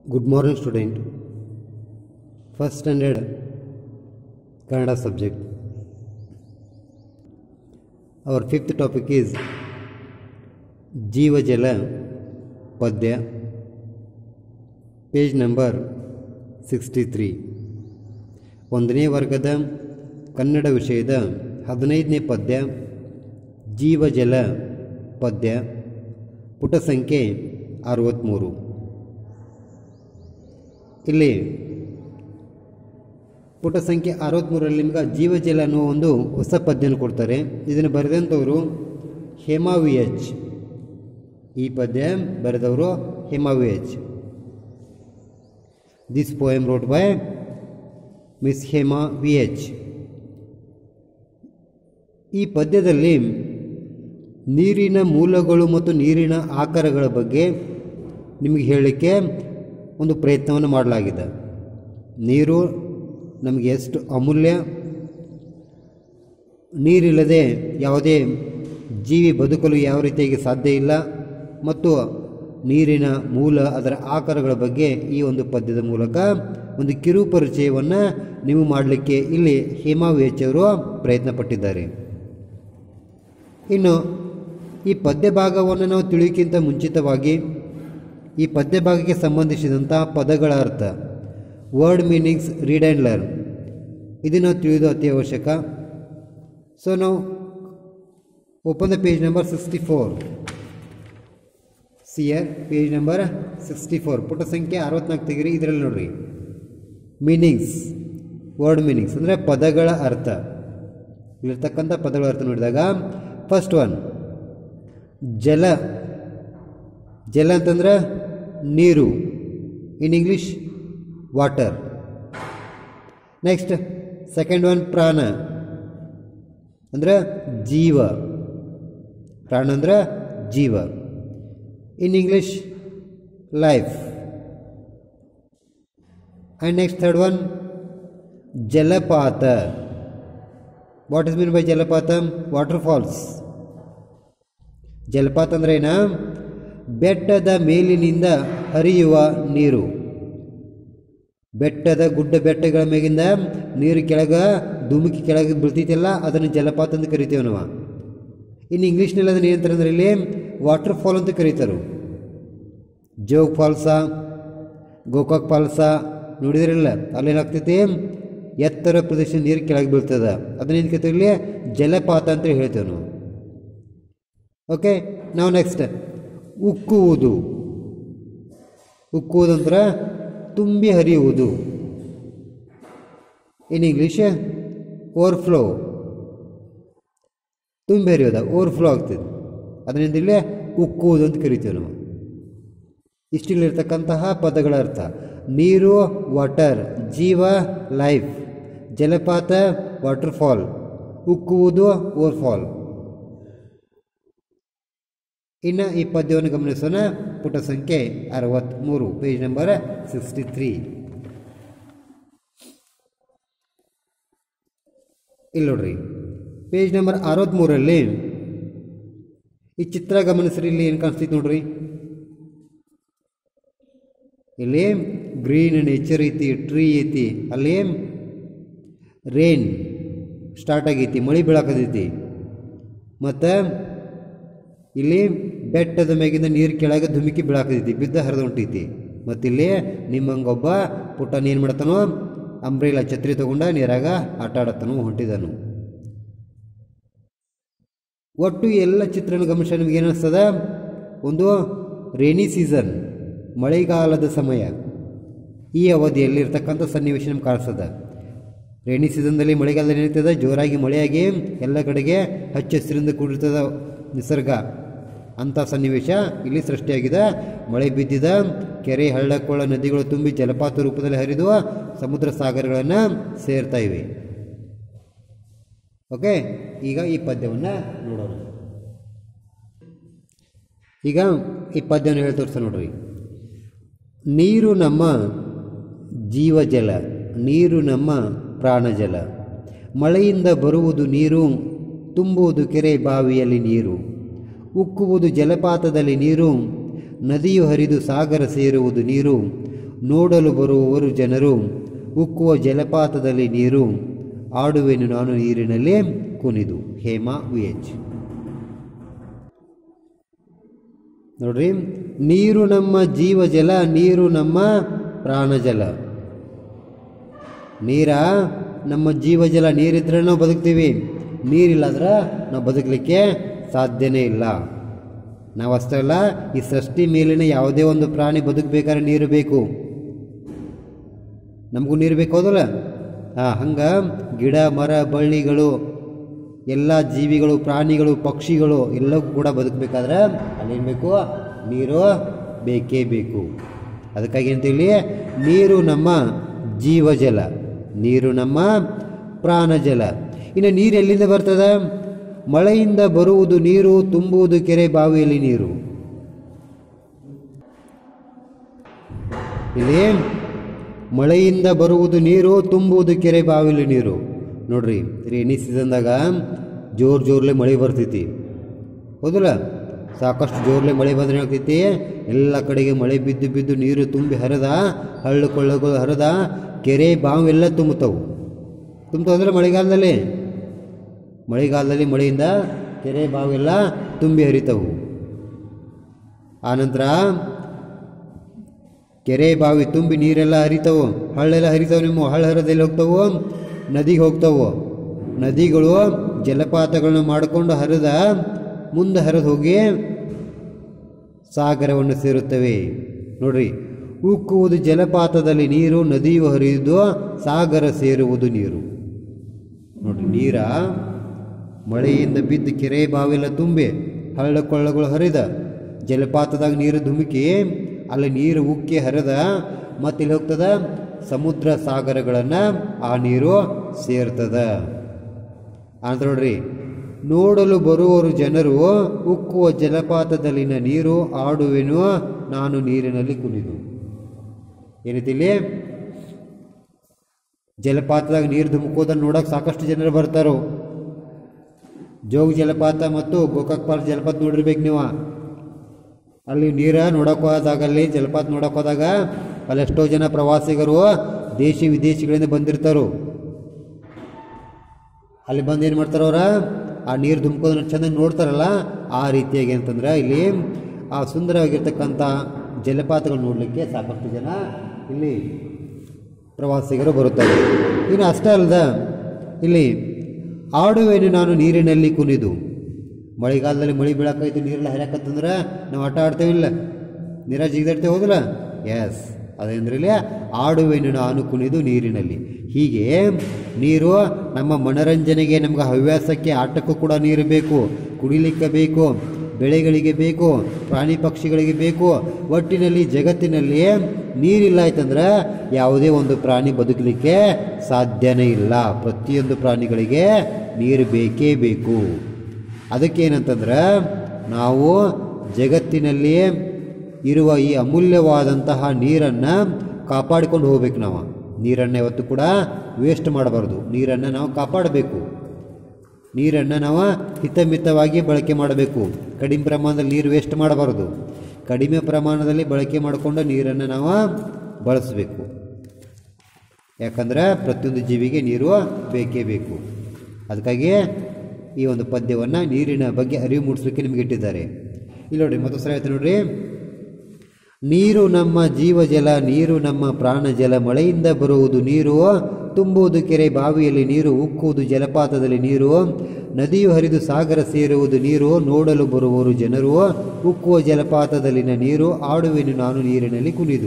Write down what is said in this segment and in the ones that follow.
Good morning, student. First standard Kannada subject. Our fifth topic is ಜೀವಜಲ ಪದ್ಯ page number sixty three ಒಂದನೇ ವರ್ಗದ ಕನ್ನಡ ವಿಷಯದ ಹದಿನೈದನೇ ಪದ್ಯ ಜೀವಜಲ ಪದ್ಯ ಪುಟ ಸಂಖ್ಯೆ ಅರವತ್ತ್ಮೂರು ಇಲ್ಲಿ ಪುಟ ಸಂಖ್ಯೆ ಅರವತ್ತ್ಮೂರರಲ್ಲಿ ನಿಮ್ಗೆ ಜೀವಜಲ ಅನ್ನೋ ಒಂದು ಹೊಸ ಪದ್ಯನ ಕೊಡ್ತಾರೆ ಇದನ್ನು ಬರೆದಂಥವರು ಹೇಮಾ ವಿ ಎಚ್ ಈ ಪದ್ಯ ಬರೆದವರು Hema V H this poem wrote by miss Hema V H ಈ ಪದ್ಯದಲ್ಲಿ ನೀರಿನ ಮೂಲಗಳು ಮತ್ತು ನೀರಿನ ಆಕಾರಗಳ ಬಗ್ಗೆ ನಿಮಗೆ ಹೇಳಲಿಕ್ಕೆ ಒಂದು ಪ್ರಯತ್ನವನ್ನು ಮಾಡಲಾಗಿದೆ ನೀರು ನಮಗೆ ಎಷ್ಟು ಅಮೂಲ್ಯ ನೀರಿಲ್ಲದೆ ಯಾವುದೇ ಜೀವಿ ಬದುಕಲು ಯಾವ ರೀತಿಯಾಗಿ ಸಾಧ್ಯ ಇಲ್ಲ ಮತ್ತು ನೀರಿನ ಮೂಲ ಅದರ ಆಕಾರಗಳ ಬಗ್ಗೆ ಈ ಒಂದು ಪದ್ಯದ ಮೂಲಕ ಒಂದು ಕಿರು ಪರಿಚಯವನ್ನು ನೀವು ಮಾಡಲಿಕ್ಕೆ ಇಲ್ಲಿ ಹೇಮಾ ವಿ ಎಚ್ ಅವರು ಪ್ರಯತ್ನ ಪಟ್ಟಿದ್ದಾರೆ ಇನ್ನು ಈ ಪದ್ಯ ಭಾಗವನ್ನು ನಾವು ತಿಳಿಯೋಕ್ಕಿಂತ ಮುಂಚಿತವಾಗಿ ಈ ಪದ್ಯ ಭಾಗಕ್ಕೆ ಸಂಬಂಧಿಸಿದಂಥ ಪದಗಳ ಅರ್ಥ word meanings read and learn ಇದನ್ನು ತಿಳಿಯೋದು ಅತಿ ಅವಶ್ಯಕ ಸೊ ನಾವು open the page number sixty four see here page number sixty four ಪುಟ ಸಂಖ್ಯೆ ಅರವತ್ನಾಲ್ಕು ತೆಗಿರಿ ಇದರಲ್ಲಿ ನೋಡ್ರಿ ಮೀನಿಂಗ್ಸ್ ವರ್ಡ್ ಮೀನಿಂಗ್ಸ್ ಅಂದರೆ ಪದಗಳ ಅರ್ಥ ಇಲ್ಲಿರ್ತಕ್ಕಂಥ ಪದಗಳ ಅರ್ಥ ನೋಡಿದಾಗ ಫಸ್ಟ್ ಒನ್ ಜಲ ಜಲ ಅಂತಂದ್ರೆ ನೀರು in English water next second one ಪ್ರಾಣ ಅಂದ್ರೆ ಜೀವ ಪ್ರಾಣ ಅಂದ್ರೆ ಜೀವ in English life and next third one ಜಲಪಾತ ವಾಟ್ ಇಸ್ ಮೀನ್ ಬೈ ಜಲಪಾತ ವಾಟರ್ ಫಾಲ್ಸ್ ಜಲಪಾತ ಅಂದ್ರೆ ಏನ ಬೆಟ್ಟದ ಮೇಲಿನಿಂದ ಹರಿಯುವ ನೀರು ಬೆಟ್ಟದ ಗುಡ್ಡ ಬೆಟ್ಟಗಳ ಮೇಗಿಂದ ನೀರು ಕೆಳಗ ಧುಮುಕಿ ಕೆಳಗೆ ಬೀಳ್ತೈತಿಲ್ಲ ಅದನ್ನು ಜಲಪಾತ ಅಂತ ಕರಿತೇವೆ ನಾವು ಇನ್ನು ಇಂಗ್ಲೀಷ್ನಲ್ಲಿ ಅದನ್ನು ಏನಂತಾರೆ ಅಂದ್ರೆ ಇಲ್ಲಿ ವಾಟರ್ ಫಾಲ್ ಅಂತ ಕರೀತಾರೆ ಜೋಗ್ ಫಾಲ್ಸ ಗೋಕಾಕ್ ಫಾಲ್ಸ ನೋಡಿದ್ರಲ್ಲ ಅಲ್ಲೇನಾಗ್ತೈತಿ ಎತ್ತರ ಪ್ರದೇಶ ನೀರು ಕೆಳಗೆ ಬೀಳ್ತದ ಅದನ್ನೇನು ಕರಿತೀವಿ ಇಲ್ಲಿ ಜಲಪಾತ ಅಂತ ಹೇಳ್ತೇವೆ ನಾವು ಓಕೆ ನಾವು ನೆಕ್ಸ್ಟ್ ಉಕ್ಕುವುದು ಉಕ್ಕುವುದಂದ್ರೆ ತುಂಬಿ ಹರಿಯುವುದು ಇನ್ ಇಂಗ್ಲೀಷ್ ಓವರ್ಫ್ಲೋ ತುಂಬಿ ಹರಿಯೋದ ಓವರ್ಫ್ಲೋ ಆಗ್ತದೆ ಅದರಿಂದ ಇಲ್ಲೇ ಉಕ್ಕುವುದು ಅಂತ ಕರಿತೀವಿ ನಾವು ಇಷ್ಟಿಲ್ಲಿರ್ತಕ್ಕಂತಹ ಪದಗಳ ಅರ್ಥ ನೀರು ವಾಟರ್ ಜೀವ ಲೈಫ್ ಜಲಪಾತ ವಾಟರ್ ಫಾಲ್ ಉಕ್ಕುವುದು ಓವರ್ಫಾಲ್ ಇನ್ನು ಈ ಪದ್ಯವನ್ನು ಗಮನಿಸೋಣ ಪುಟ ಸಂಖ್ಯೆ ಅರವತ್ತ್ಮೂರು ಪೇಜ್ ನಂಬರ್ ಸಿಕ್ಸ್ಟಿ ತ್ರೀ ಇಲ್ಲಿ ನೋಡ್ರಿ ಪೇಜ್ ನಂಬರ್ ಅರವತ್ತ್ಮೂರಲ್ಲಿ ಈ ಚಿತ್ರ ಗಮನಿಸ್ರಿ ಇಲ್ಲಿ ಏನು ಕಾಣಿಸ್ತೈತಿ ನೋಡ್ರಿ ಇಲ್ಲಿ ಗ್ರೀನ್ ನೇಚರ್ ಐತಿ ಟ್ರೀ ಐತಿ ಅಲ್ಲಿ ರೇನ್ ಸ್ಟಾರ್ಟ್ ಆಗೈತಿ ಮಳೆ ಬೀಳಾಕತೈತಿ ಮತ್ತು ಇಲ್ಲಿ ಬೆಟ್ಟದ ಮ್ಯಾಗಿಂದ ನೀರು ಕೆಳಗೆ ಧುಮುಕಿ ಬೀಳಾಕತೈತಿ ಬಿದ್ದ ಹರಿದು ಹೊಂಟೈತಿ ಮತ್ತಿಲ್ಲಿ ನಿಮ್ಮಂಗೊಬ್ಬ ಪುಟ್ಟನ ಏನು ಮಾಡ್ತಾನೋ ಅಂಬ್ರೆಲ್ಲ ಛತ್ರಿ ತಗೊಂಡ ನೀರಾಗ ಆಟ ಆಡತ್ತಾನೋ ಹೊಂಟಿದನು ಒಟ್ಟು ಎಲ್ಲ ಚಿತ್ರಣ ಗಮನಿಸ ನಿಮ್ಗೆ ಏನಿಸ್ತದ ಒಂದು ರೇನಿ ಸೀಸನ್ ಮಳೆಗಾಲದ ಸಮಯ ಈ ಅವಧಿಯಲ್ಲಿ ಇರ್ತಕ್ಕಂಥ ಸನ್ನಿವೇಶ ನಮ್ಗೆ ಕಾಣಿಸ್ತದ ರೇನಿ ಸೀಸನ್ದಲ್ಲಿ ಮಳೆಗಾಲದಲ್ಲಿ ಏನಿರ್ತದೆ ಜೋರಾಗಿ ಮಳೆಯಾಗಿ ಎಲ್ಲ ಕಡೆಗೆ ಹಚ್ಚ ಹಸಿರಿಂದ ಕೂಡಿರ್ತದ ನಿಸರ್ಗ ಅಂಥ ಸನ್ನಿವೇಶ ಇಲ್ಲಿ ಸೃಷ್ಟಿಯಾಗಿದೆ ಮಳೆ ಬಿದ್ದಿದ ಕೆರೆ ಹಳ್ಳ ಕೊಳ್ಳ ನದಿಗಳು ತುಂಬಿ ಜಲಪಾತ ರೂಪದಲ್ಲಿ ಹರಿದು ಸಮುದ್ರ ಸಾಗರಗಳನ್ನು ಸೇರ್ತಾ ಇವೆ ಓಕೆ ಈಗ ಈ ಪದ್ಯವನ್ನು ನೋಡೋಣ ಈಗ ಈ ಪದ್ಯವನ್ನು ಹೇಳಿ ತೋರಿಸ ನೋಡ್ರಿ ನೀರು ನಮ್ಮ ಜೀವಜಲ ನೀರು ನಮ್ಮ ಪ್ರಾಣಜಲ ಮಳೆಯಿಂದ ಬರುವುದು ನೀರು ತುಂಬುವುದು ಕೆರೆ ಬಾವಿಯಲ್ಲಿ ನೀರು ಉಕ್ಕುವುದು ಜಲಪಾತದಲ್ಲಿ ನೀರು ನದಿಯು ಹರಿದು ಸಾಗರ ಸೇರುವುದು ನೀರು ನೋಡಲು ಬರುವವರು ಜನರು ಉಕ್ಕುವ ಜಲಪಾತದಲ್ಲಿ ನೀರು ಆಡುವೆನು ನಾನು ನೀರಿನಲ್ಲಿ ಕುನಿದು ಹೇಮಾ ವಿ ಎಚ್ ನೋಡ್ರಿ ನೀರು ನಮ್ಮ ಜೀವಜಲ ನೀರು ನಮ್ಮ ಪ್ರಾಣಜಲ ನೀರ ನಮ್ಮ ಜೀವಜಲ ನೀರಿದ್ರೆ ನಾವು ಬದುಕ್ತೀವಿ ನೀರಿಲ್ಲದ್ರೆ ನಾವು ಬದುಕಲಿಕ್ಕೆ ಸಾಧ್ಯನೇ ಇಲ್ಲ ನಾವು ಅಷ್ಟೇ ಅಲ್ಲ ಈ ಸೃಷ್ಟಿ ಮೇಲಿನ ಯಾವುದೇ ಒಂದು ಪ್ರಾಣಿ ಬದುಕಬೇಕಾದ್ರೆ ನೀರು ಬೇಕು ನಮಗೂ ನೀರು ಬೇಕು ಹೌದಲ್ಲ ಹಾಂ ಹಂಗೆ ಗಿಡ ಮರ ಬಳ್ಳಿಗಳು ಎಲ್ಲ ಜೀವಿಗಳು ಪ್ರಾಣಿಗಳು ಪಕ್ಷಿಗಳು ಎಲ್ಲವೂ ಕೂಡ ಬದುಕಬೇಕಾದ್ರೆ ಅಲ್ಲೇನು ಬೇಕು ನೀರು ಬೇಕೇ ಬೇಕು ಅದಕ್ಕಾಗಿ ಅಂತೇಳಿ ನೀರು ನಮ್ಮ ಜೀವಜಲ ನೀರು ನಮ್ಮ ಪ್ರಾಣಜಲ ಇನ್ನು ನೀರು ಎಲ್ಲಿಂದ ಬರ್ತದೆ ಮಳೆಯಿಂದ ಬರುವುದು ನೀರು ತುಂಬುವುದು ಕೆರೆ ಬಾವಿಯಲ್ಲಿ ನೀರು ಇಲ್ಲಿ ಮಳೆಯಿಂದ ಬರುವುದು ನೀರು ತುಂಬುವುದು ಕೆರೆ ಬಾವಿಲಿ ನೀರು ನೋಡ್ರಿ ರೇನಿ ಸೀಸನ್ದಾಗ ಜೋರು ಜೋರ್ಲೆ ಮಳೆ ಬರ್ತೈತಿ ಹೌದಲ್ಲ ಸಾಕಷ್ಟು ಜೋರ್ಲೆ ಮಳೆ ಬಂದ್ರೆ ಏನಾಗ್ತೈತಿ ಎಲ್ಲ ಕಡೆಗೆ ಮಳೆ ಬಿದ್ದು ಬಿದ್ದು ನೀರು ತುಂಬಿ ಹರಿದ ಹಳ್ಳ ಕೊಳ್ಳಗಳು ಹರಿದ ಕೆರೆ ಬಾವಿ ಎಲ್ಲ ತುಂಬುತ್ತವು ತುಂಬ್ತಾವಂದ್ರೆ ಮಳೆಗಾಲದಲ್ಲಿ ಮಳೆಗಾಲದಲ್ಲಿ ಮಳೆಯಿಂದ ಕೆರೆ ಬಾವಿ ಎಲ್ಲ ತುಂಬಿ ಹರಿತವು ಆನಂತರ ಕೆರೆ ಬಾವಿ ತುಂಬಿ ನೀರೆಲ್ಲ ಹರಿತಾವು ಹಳ್ಳೆಲ್ಲ ಹರಿತಾವು ನಿಮ್ಮ ಹಳ್ಳ ಹರಿದಲ್ಲಿ ಹೋಗ್ತಾವು ನದಿಗೆ ಹೋಗ್ತಾವು ನದಿಗಳು ಜಲಪಾತಗಳನ್ನು ಮಾಡಿಕೊಂಡು ಹರಿದ ಮುಂದೆ ಹರಿದು ಹೋಗಿ ಸಾಗರವನ್ನು ಸೇರುತ್ತವೆ ನೋಡ್ರಿ ಉಕ್ಕುವುದು ಜಲಪಾತದಲ್ಲಿ ನೀರು ನದಿಯು ಹರಿಯುವುದು ಸಾಗರ ಸೇರುವುದು ನೀರು ನೋಡ್ರಿ ನೀರ ಮಳೆಯಿಂದ ಬಿದ್ದು ಕೆರೆ ಬಾವೆಲ್ಲ ತುಂಬಿ ಹಳ್ಳ ಕೊಳ್ಳಗಳು ಹರಿದ ಜಲಪಾತದಾಗ ನೀರು ಧುಮುಕಿ ಅಲ್ಲಿ ನೀರು ಉಕ್ಕಿ ಹರಿದ ಮತ್ತೆ ಇಲ್ಲಿ ಹೋಗ್ತದ ಸಮುದ್ರ ಸಾಗರಗಳನ್ನು ಆ ನೀರು ಸೇರ್ತದ ಅಂತ ನೋಡ್ರಿ ನೋಡಲು ಬರುವವರು ಜನರು ಉಕ್ಕುವ ಜಲಪಾತದಲ್ಲಿನ ನೀರು ಆಡುವೆನು ನಾನು ನೀರಿನಲ್ಲಿ ಕುಣಿದು ಏನೈತಿಲ್ಲಿ ಜಲಪಾತದಾಗ ನೀರು ಧುಮುಕೋದನ್ನು ನೋಡಕ್ಕೆ ಸಾಕಷ್ಟು ಜನರು ಬರ್ತಾರೋ ಜೋಗ ಜಲಪಾತ ಮತ್ತು ಗೋಕಾಕ್ ಪಾರ್ಕ್ ಜಲಪಾತ ನೋಡಿರ್ಬೇಕು ನೀವು ಅಲ್ಲಿ ನೀರ ನೋಡಕ್ಕೆ ಹೋದಾಗ ಅಲ್ಲಿ ಜಲಪಾತ ನೋಡಕ್ಕೆ ಹೋದಾಗ ಅಲ್ಲಿ ಎಷ್ಟೋ ಜನ ಪ್ರವಾಸಿಗರು ದೇಶಿ ವಿದೇಶಿಗಳಿಂದ ಬಂದಿರ್ತಾರೋ ಅಲ್ಲಿ ಬಂದು ಏನು ಮಾಡ್ತಾರೆ ಅವ್ರ ಆ ನೀರು ಧುಮ್ಕೋದನ್ನ ಚೆನ್ನಾಗಿ ನೋಡ್ತಾರಲ್ಲ ಆ ರೀತಿಯಾಗಿ ಅಂತಂದ್ರೆ ಇಲ್ಲಿ ಆ ಸುಂದರವಾಗಿರ್ತಕ್ಕಂಥ ಜಲಪಾತಗಳು ನೋಡಲಿಕ್ಕೆ ಸಾಕಷ್ಟು ಜನ ಇಲ್ಲಿ ಪ್ರವಾಸಿಗರು ಬರುತ್ತಾರೆ ಇನ್ನು ಅಷ್ಟೇ ಅಲ್ಲದ ಇಲ್ಲಿ ಆಡುವೆನು ನಾನು ನೀರಿನಲ್ಲಿ ಕುಣಿದು ಮಳೆಗಾಲದಲ್ಲಿ ಮಳೆ ಬೀಳಾಕೈತಿ ನೀರೆಲ್ಲ ಹರಿಯಾಕತ್ತಂದ್ರೆ ನಾವು ಆಟ ಆಡ್ತೇವಿಲ್ಲ ನೀರ ಜಿಗಿದಾಡ್ತೇವೆ ಹೌದಲ್ಲ ಎಸ್ ಅದೇಂದ್ರೆ ಇಲ್ಲಿ ಆಡುವೆನು ನಾನು ಕುಣಿದು ನೀರಿನಲ್ಲಿ ಹೀಗೆ ನೀರು ನಮ್ಮ ಮನರಂಜನೆಗೆ ನಮ್ಗೆ ಹವ್ಯಾಸಕ್ಕೆ ಆಟಕ್ಕೂ ಕೂಡ ನೀರು ಬೇಕು ಕುಡಿಲಿಕ್ಕೆ ಬೇಕು ಬೆಳೆಗಳಿಗೆ ಬೇಕು ಪ್ರಾಣಿ ಪಕ್ಷಿಗಳಿಗೆ ಬೇಕು ಒಟ್ಟಿನಲ್ಲಿ ಜಗತ್ತಿನಲ್ಲಿ ನೀರಿಲ್ಲ ಆಯ್ತಂದ್ರೆ ಯಾವುದೇ ಒಂದು ಪ್ರಾಣಿ ಬದುಕಲಿಕ್ಕೆ ಸಾಧ್ಯನೇ ಇಲ್ಲ ಪ್ರತಿಯೊಂದು ಪ್ರಾಣಿಗಳಿಗೆ ನೀರು ಬೇಕೇ ಬೇಕು ಅದಕ್ಕೇನಂತಂದ್ರೆ ನಾವು ಜಗತ್ತಿನಲ್ಲಿ ಇರುವ ಈ ಅಮೂಲ್ಯವಾದಂತಹ ನೀರನ್ನು ಕಾಪಾಡಿಕೊಂಡು ಹೋಗ್ಬೇಕು ನಾವು ನೀರನ್ನು ಯಾವತ್ತೂ ಕೂಡ ವೇಸ್ಟ್ ಮಾಡಬಾರ್ದು ನೀರನ್ನು ನಾವು ಕಾಪಾಡಬೇಕು ನೀರನ್ನು ನಾವು ಹಿತಮಿತವಾಗಿ ಬಳಕೆ ಮಾಡಬೇಕು ಕಡಿಮೆ ಪ್ರಮಾಣದಲ್ಲಿ ನೀರು ವೇಸ್ಟ್ ಮಾಡಬಾರ್ದು ಕಡಿಮೆ ಪ್ರಮಾಣದಲ್ಲಿ ಬಳಕೆ ಮಾಡಿಕೊಂಡು ನೀರನ್ನು ನಾವು ಬಳಸಬೇಕು ಯಾಕಂದ್ರೆ ಪ್ರತಿಯೊಂದು ಜೀವಿಗೆ ನೀರು ಬೇಕೇ ಬೇಕು ಅದಕ್ಕಾಗಿ ಈ ಒಂದು ಪದ್ಯವನ್ನು ನೀರಿನ ಬಗ್ಗೆ ಅರಿವು ಮೂಡಿಸಲಿಕ್ಕೆ ನಿಮಗೆ ಇಟ್ಟಿದ್ದಾರೆ ಇಲ್ಲಿ ನೋಡ್ರಿ ಮತ್ತೊಂದು ಸಲ ಹೇಳ್ತೀನಿ ನೋಡ್ರಿ ನೀರು ನಮ್ಮ ಜೀವಜಲ ನೀರು ನಮ್ಮ ಪ್ರಾಣಜಲ ಮಳೆಯಿಂದ ಬರುವುದು ನೀರು ತುಂಬುವುದು ಕೆರೆ ಬಾವಿಯಲ್ಲಿ ನೀರು ಉಕ್ಕುವುದು ಜಲಪಾತದಲ್ಲಿ ನೀರು ನದಿಯು ಹರಿದು ಸಾಗರ ಸೇರುವುದು ನೀರು ನೋಡಲು ಬರುವವರು ಜನರು ಉಕ್ಕುವ ಜಲಪಾತದಲ್ಲಿನ ನೀರು ಆಡುವೆನು ನಾನು ನೀರಿನಲ್ಲಿ ಕುಣಿದು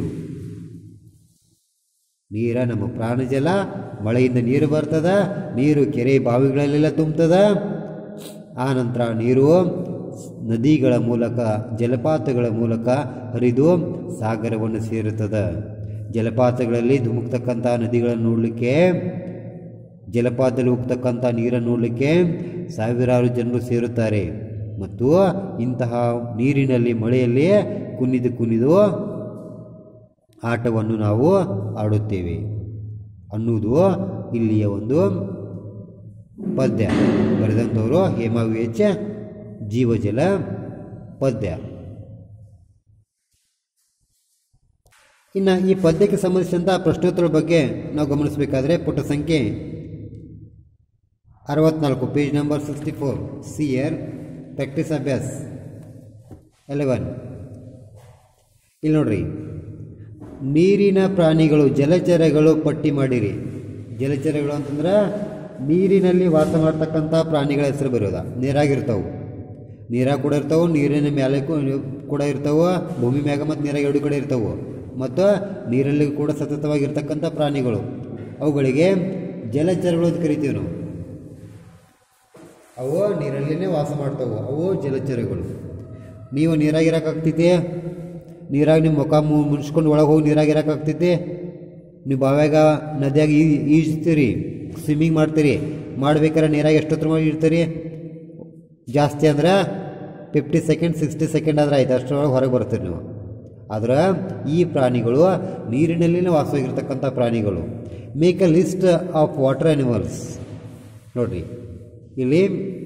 ನೀರ ನಮ್ಮ ಪ್ರಾಣಜಲ ಮಳೆಯಿಂದ ನೀರು ಬರ್ತದ ನೀರು ಕೆರೆ ಬಾವಿಗಳಲ್ಲೆಲ್ಲ ತುಂಬ್ತದ ಆ ನಂತರ ನೀರು ನದಿಗಳ ಮೂಲಕ ಜಲಪಾತಗಳ ಮೂಲಕ ಹರಿದು ಸಾಗರವನ್ನು ಸೇರುತ್ತದೆ ಜಲಪಾತಗಳಲ್ಲಿ ಧುಮುಕ್ತಕ್ಕಂಥ ನದಿಗಳನ್ನು ನೋಡಲಿಕ್ಕೆ ಜಲಪಾತದಲ್ಲಿ ಹೋಗ್ತಕ್ಕಂಥ ನೀರನ್ನು ನೋಡಲಿಕ್ಕೆ ಸಾವಿರಾರು ಜನರು ಸೇರುತ್ತಾರೆ ಮತ್ತು ಇಂತಹ ನೀರಿನಲ್ಲಿ ಮಳೆಯಲ್ಲಿ ಕುಣಿದು ಕುಣಿದು ಆಟವನ್ನು ನಾವು ಆಡುತ್ತೇವೆ ಅನ್ನುವುದು ಇಲ್ಲಿಯ ಒಂದು ಪದ್ಯ ಬರೆದಂಥವರು ಹೇಮಾ ವಿ ಎಚ್ ಜೀವಜಲ ಪದ್ಯ ಇನ್ನು ಈ ಪದ್ಯಕ್ಕೆ ಸಂಬಂಧಿಸಿದಂಥ ಪ್ರಶ್ನೋತ್ತರ ಬಗ್ಗೆ ನಾವು ಗಮನಿಸಬೇಕಾದ್ರೆ ಪುಟ ಸಂಖ್ಯೆ ಅರವತ್ನಾಲ್ಕು page number sixty four see here practice ಅಭ್ಯಾಸ್ ಎಲೆವನ್ ಇಲ್ಲಿ ನೋಡ್ರಿ ನೀರಿನ ಪ್ರಾಣಿಗಳು ಜಲಚರಗಳು ಪಟ್ಟಿ ಮಾಡಿರಿ ಜಲಚರಗಳು ಅಂತಂದ್ರೆ ನೀರಿನಲ್ಲಿ ವಾಸ ಮಾಡ್ತಕ್ಕಂಥ ಪ್ರಾಣಿಗಳ ಹೆಸರು ಬರೋದ ನೀರಾಗಿರ್ತಾವೆ ನೀರಾಗ ಕೂಡ ಇರ್ತಾವೆ ನೀರಿನ ಮೇಲೆ ಕೂ- ಕೂಡ ಇರ್ತಾವೆ ಭೂಮಿ ಮ್ಯಾಗ ಮತ್ತು ನೀರಾಗ ಎರಡು ಕಡೆ ಇರ್ತಾವೆ ಮತ್ತು ನೀರಲ್ಲಿ ಕೂಡ ಸತತವಾಗಿರ್ತಕ್ಕಂಥ ಪ್ರಾಣಿಗಳು ಅವುಗಳಿಗೆ ಜಲಚರಗಳು ಅಂತ ಕರಿತೀವಿ ನಾವು ಅವು ನೀರಲ್ಲಿನೇ ವಾಸ ಮಾಡ್ತಾವೆ ಅವು ಜಲಚರಗಳು ನೀವು ನೀರಾಗ ಇರೋಕ್ಕಾಗ್ತೈತಿ ನೀರಾಗ ನಿಮ್ಮ ಮುಖ ಮು ಮುನ್ಸ್ಕೊಂಡು ಒಳಗೆ ಹೋಗಿ ನೀರಾಗ ಇರೋಕ್ಕಾಗ್ತೈತಿ ನೀವು ಬಾವ್ಯಾಗ ನದಿಯಾಗ ಈ ಈಜ್ತೀರಿ ಸ್ವಿಮ್ಮಿಂಗ್ ಮಾಡ್ತೀರಿ ಮಾಡ್ಬೇಕಾದ್ರೆ ನೀರಾಗ ಎಷ್ಟೊತ್ತರ ಮಾಡಿ ಇರ್ತೀರಿ ಜಾಸ್ತಿ ಅಂದ್ರೆ ಫಿಫ್ಟಿ ಸೆಕೆಂಡ್ ಸಿಕ್ಸ್ಟಿ ಸೆಕೆಂಡ್ ಆದ್ರೆ ಆಯ್ತು ಅಷ್ಟರೊಳಗೆ ಹೊರಗೆ ಬರ್ತೀರಿ ನೀವು ಆದ್ರೆ ಈ ಪ್ರಾಣಿಗಳು ನೀರಿನಲ್ಲಿನೇ ವಾಸವಾಗಿರ್ತಕ್ಕಂಥ ಪ್ರಾಣಿಗಳು make a list of water animals ನೋಡ್ರಿ ಇಲ್ಲಿ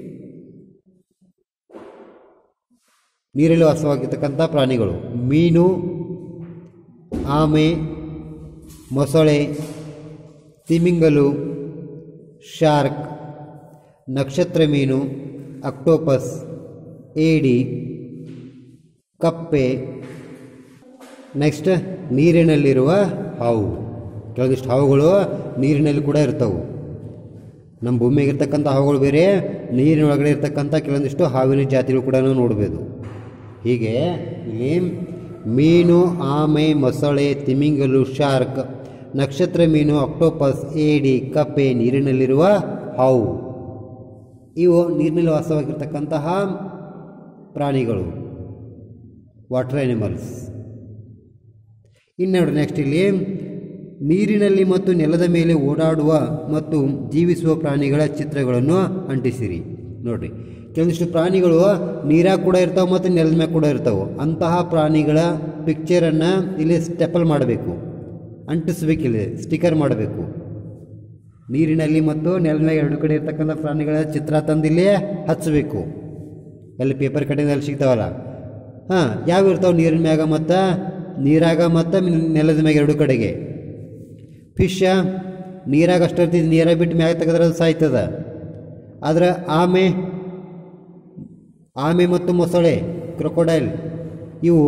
ನೀರಲ್ಲಿ ವಾಸವಾಗಿರ್ತಕ್ಕಂಥ ಪ್ರಾಣಿಗಳು ಮೀನು ಆಮೆ ಮೊಸಳೆ ತಿಮಿಂಗಲು ಶಾರ್ಕ್ ನಕ್ಷತ್ರ ಮೀನು ಅಕ್ಟೋಪಸ್ ಏಡಿ ಕಪ್ಪೆ ನೆಕ್ಸ್ಟ್ ನೀರಿನಲ್ಲಿರುವ ಹಾವು ಕೆಲವೊಂದಿಷ್ಟು ಹಾವುಗಳು ನೀರಿನಲ್ಲಿ ಕೂಡ ಇರ್ತವೆ ನಮ್ಮ ಭೂಮಿಯಾಗ ಇರ್ತಕ್ಕಂಥ ಹಾವುಗಳು ಬೇರೆ ನೀರಿನ ಒಳಗಡೆ ಇರ್ತಕ್ಕಂಥ ಕೆಲವೊಂದಿಷ್ಟು ಹಾವಿನ ಜಾತಿಗಳು ಕೂಡ ನಾವು ನೋಡ್ಬೋದು ಹೀಗೆ ಇಲ್ಲಿ ಮೀನು ಆಮೆ ಮೊಸಳೆ ತಿಮಿಂಗಲು ಶಾರ್ಕ್ ನಕ್ಷತ್ರ ಮೀನು ಆಕ್ಟೋಪಸ್ ಏಡಿ ಕಪ್ಪೆ ನೀರಿನಲ್ಲಿರುವ ಹಾವು ಇವು ನೀರಿನಲ್ಲಿ ವಾಸವಾಗಿರ್ತಕ್ಕಂತಹ ಪ್ರಾಣಿಗಳು ವಾಟರ್ ಆನಿಮಲ್ಸ್ ಇನ್ನು ನೋಡಿ ನೆಕ್ಸ್ಟ್ ಇಲ್ಲಿ ನೀರಿನಲ್ಲಿ ಮತ್ತು ನೆಲದ ಮೇಲೆ ಓಡಾಡುವ ಮತ್ತು ಜೀವಿಸುವ ಪ್ರಾಣಿಗಳ ಚಿತ್ರಗಳನ್ನು ಅಂಟಿಸಿರಿ ನೋಡ್ರಿ ಕೆಲವೊಂದಿಷ್ಟು ಪ್ರಾಣಿಗಳು ನೀರಾಗ ಕೂಡ ಇರ್ತಾವೆ ಮತ್ತು ನೆಲದ ಮ್ಯಾಗ ಕೂಡ ಇರ್ತಾವೆ ಅಂತಹ ಪ್ರಾಣಿಗಳ ಪಿಕ್ಚರನ್ನು ಇಲ್ಲಿ ಸ್ಟೆಪಲ್ ಮಾಡಬೇಕು ಅಂಟಿಸ್ಬೇಕು ಇಲ್ಲಿ ಸ್ಟಿಕರ್ ಮಾಡಬೇಕು ನೀರಿನಲ್ಲಿ ಮತ್ತು ನೆಲದ ಮ್ಯಾಗ ಎರಡು ಕಡೆ ಇರ್ತಕ್ಕಂಥ ಪ್ರಾಣಿಗಳ ಚಿತ್ರ ತಂದಿಲ್ಲಿ ಹಚ್ಚಬೇಕು ಎಲ್ಲಿ ಪೇಪರ್ ಕಟ್ಟಿಂಗ್ ಅಲ್ಲಿ ಸಿಗ್ತಾವಲ್ಲ ಹಾಂ ಯಾವ ಇರ್ತಾವೆ ನೀರಿನ ಮ್ಯಾಗ ಮತ್ತು ನೀರಾಗ ಮತ್ತು ನೆಲದ ಮ್ಯಾಗ ಎರಡು ಕಡೆಗೆ ಫಿಶ್ ನೀರಾಗ ಅಷ್ಟು ಇರ್ತೈತಿ ನೀರಾಗ ಬಿಟ್ಟು ಮ್ಯಾಗ ತೆಗೆದ್ರೆ ಅದು ಸಾಯ್ತದ ಆದ್ರೆ ಆಮೆ ಆಮೆ ಮತ್ತು ಮೊಸಳೆ ಕ್ರೊಕೊಡೈಲ್ ಇವು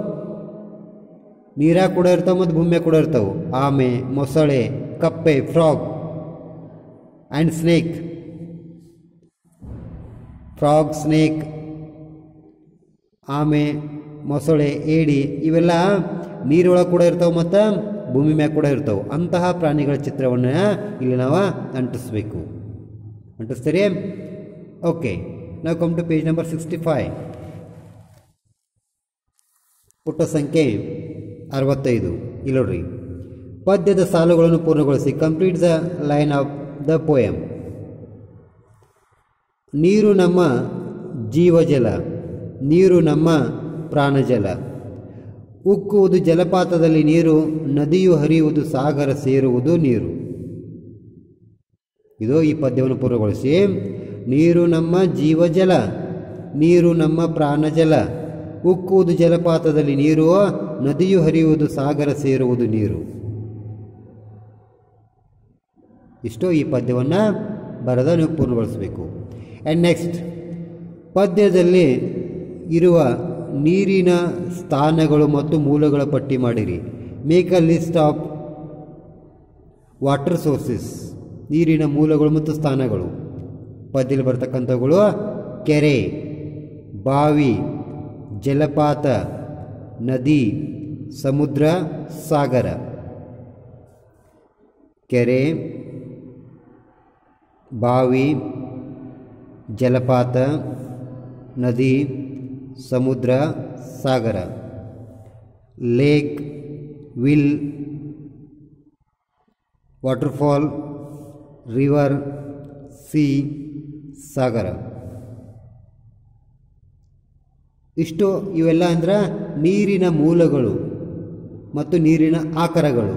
ನೀರಾಗ ಕೂಡ ಇರ್ತಾವೆ ಮತ್ತು ಭೂಮಿಯಾಗ ಕೂಡ ಇರ್ತಾವೆ ಆಮೆ ಮೊಸಳೆ ಕಪ್ಪೆ frog and snake frog snake ಆಮೆ ಮೊಸಳೆ ಏಡಿ ಇವೆಲ್ಲ ನೀರೊಳಗೆ ಕೂಡ ಇರ್ತಾವೆ ಮತ್ತು ಭೂಮಿ ಮ್ಯಾಗ ಕೂಡ ಇರ್ತಾವೆ ಅಂತಹ ಪ್ರಾಣಿಗಳ ಚಿತ್ರವನ್ನು ಇಲ್ಲಿ ನಾವು ಅಂಟಿಸ್ಬೇಕು ಅಂಟಿಸ್ತೀರಿ ಓಕೆ ನಾವು come to page number sixty five ಪುಟ ಸಂಖ್ಯೆ ಅರವತ್ತೈದು ಇಲ್ಲಿ ನೋಡ್ರಿ ಪದ್ಯದ ಸಾಲುಗಳನ್ನು ಪೂರ್ಣಗೊಳಿಸಿ complete the line of the poem ನೀರು ನಮ್ಮ ಜೀವಜಲ ನೀರು ನಮ್ಮ ಪ್ರಾಣಜಲ ಉಕ್ಕುವುದು ಜಲಪಾತದಲ್ಲಿ ನೀರು ನದಿಯು ಹರಿಯುವುದು ಸಾಗರ ಸೇರುವುದು ನೀರು ಇದು ಈ ಪದ್ಯವನ್ನು ಪೂರ್ಣಗೊಳಿಸಿ ನೀರು ನಮ್ಮ ಜೀವಜಲ ನೀರು ನಮ್ಮ ಪ್ರಾಣಜಲ ಉಕ್ಕುವುದು ಜಲಪಾತದಲ್ಲಿ ನೀರು ನದಿಯು ಹರಿಯುವುದು ಸಾಗರ ಸೇರುವುದು ನೀರು ಇಷ್ಟು ಈ ಪದ್ಯವನ್ನು ಬರೆದ ನೀವು ಪೂರ್ಣಗೊಳಿಸಬೇಕು ಆ್ಯಂಡ್ ನೆಕ್ಸ್ಟ್ ಪದ್ಯದಲ್ಲಿ ಇರುವ ನೀರಿನ ಸ್ಥಾನಗಳು ಮತ್ತು ಮೂಲಗಳ ಪಟ್ಟಿ ಮಾಡಿರಿ make a list of water sources ನೀರಿನ ಮೂಲಗಳು ಮತ್ತು ಸ್ಥಾನಗಳು ಪದ್ಯದಲ್ಲಿ ಬರ್ತಕ್ಕಂಥವುಗಳು ಕೆರೆ ಬಾವಿ ಜಲಪಾತ ನದಿ ಸಮುದ್ರ ಸಾಗರ ಕೆರೆ ಬಾವಿ ಜಲಪಾತ ನದಿ ಸಮುದ್ರ ಸಾಗರ lake well waterfall river sea ಸಾಗರ ಇಷ್ಟು ಇವೆಲ್ಲ ಅಂದ್ರೆ ನೀರಿನ ಮೂಲಗಳು ಮತ್ತು ನೀರಿನ ಆಕಾರಗಳು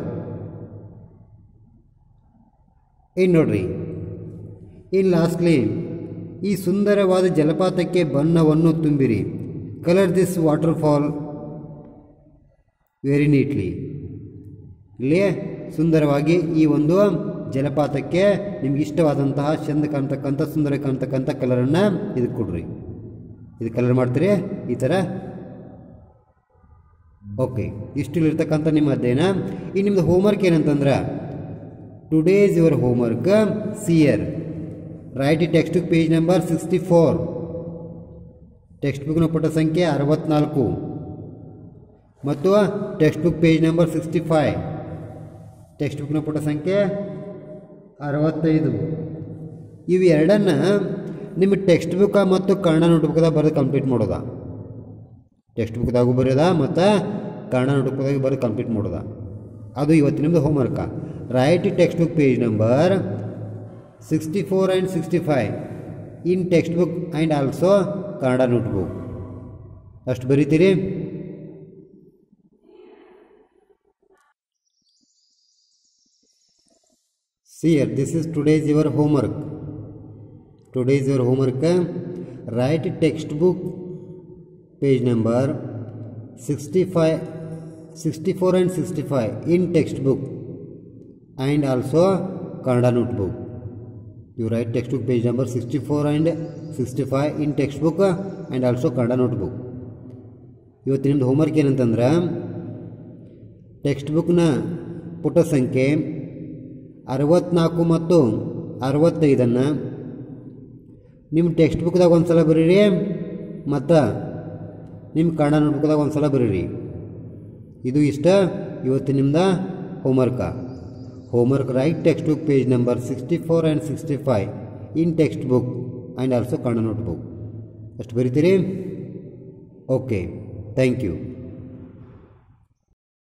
ಇನ್ನು ನೋಡ್ರಿ ಇನ್ನು ಲಾಸ್ಟ್ಲಿ ಈ ಸುಂದರವಾದ ಜಲಪಾತಕ್ಕೆ ಬಣ್ಣವನ್ನು ತುಂಬಿರಿ colour this waterfall very neatly ಇಲ್ಲಿ ಸುಂದರವಾಗಿ ಈ ಒಂದು ಜಲಪಾತಕ್ಕೆ ನಿಮ್ಗೆ ಇಷ್ಟವಾದಂತಹ ಚಂದ ಕಾಣ್ತಕ್ಕಂಥ ಸುಂದರ ಕಾಣ್ತಕ್ಕಂಥ ಕಲರನ್ನು ಇದಕ್ಕೆ ಕೊಡ್ರಿ ಇದು ಕಲರ್ ಮಾಡ್ತೀರಿ ಈ ಥರ ಓಕೆ ಇಷ್ಟಿಲ್ಲಿರ್ತಕ್ಕಂಥ ನಿಮ್ಮ ಅಧ್ಯಯನ ಈ ನಿಮ್ಮದು ಹೋಮ್ವರ್ಕ್ ಏನಂತಂದ್ರೆ today's your homework see here write textbook page number sixty four ಟೆಕ್ಸ್ಟ್ ಬುಕ್ನ ಪುಟ ಸಂಖ್ಯೆ ಅರವತ್ನಾಲ್ಕು ಮತ್ತು textbook page number sixty five ಟೆಕ್ಸ್ಟ್ ಬುಕ್ನ ಪುಟ ಸಂಖ್ಯೆ ಅರವತ್ತೈದು ಇವು ಎರಡನ್ನು ನಿಮ್ಮ ಟೆಕ್ಸ್ಟ್ ಬುಕ್ ಮತ್ತು ಕನ್ನಡ ನೋಟ್ಬುಕ್ದಾಗ ಬರೆದು ಕಂಪ್ಲೀಟ್ ಮಾಡೋದ ಟೆಕ್ಸ್ಟ್ ಬುಕ್ದಾಗೂ ಬರೆಯೋದ ಮತ್ತು ಕನ್ನಡ ನೋಟ್ಬುಕ್ದಾಗ ಬರೆದು ಕಂಪ್ಲೀಟ್ ಮಾಡೋದ ಅದು ಇವತ್ತು ನಿಮ್ಮದು homework write textbook page number sixty four and sixty five in textbook and also Kannada notebook ಅಷ್ಟು ಬರೀತೀರಿ See here, this is today's your homework. Today's your homework. Write textbook page number 65, 64 and 65 in textbook and also Kannada notebook. You write textbook page number 64 and 65 in textbook and also Kannada notebook. ಇವತ್ತು ನಿಮ್ಮದು homework ಏನಂತಂದ್ರೆ text ಬುಕ್ನ ಪುಟ ಸಂಖ್ಯೆ ಅರವತ್ನಾಲ್ಕು ಮತ್ತು ಅರವತ್ತೈದನ್ನು ನಿಮ್ಮ text ಬುಕ್ದಾಗ ಒಂದು ಸಲ ಬರೀರಿ ಮತ್ತು ನಿಮ್ಮ ಕನ್ನಡ ನೋಟ್ಬುಕ್ದಾಗ ಒಂದು ಸಲ ಬರೀರಿ ಇದು ಇಷ್ಟ ಇವತ್ತು ನಿಮ್ದು homework homework write textbook page number sixty four and sixty five in textbook and also Kannada notebook ಅಷ್ಟು ಬರಿತೀರಿ ಓಕೆ ಥ್ಯಾಂಕ್ ಯು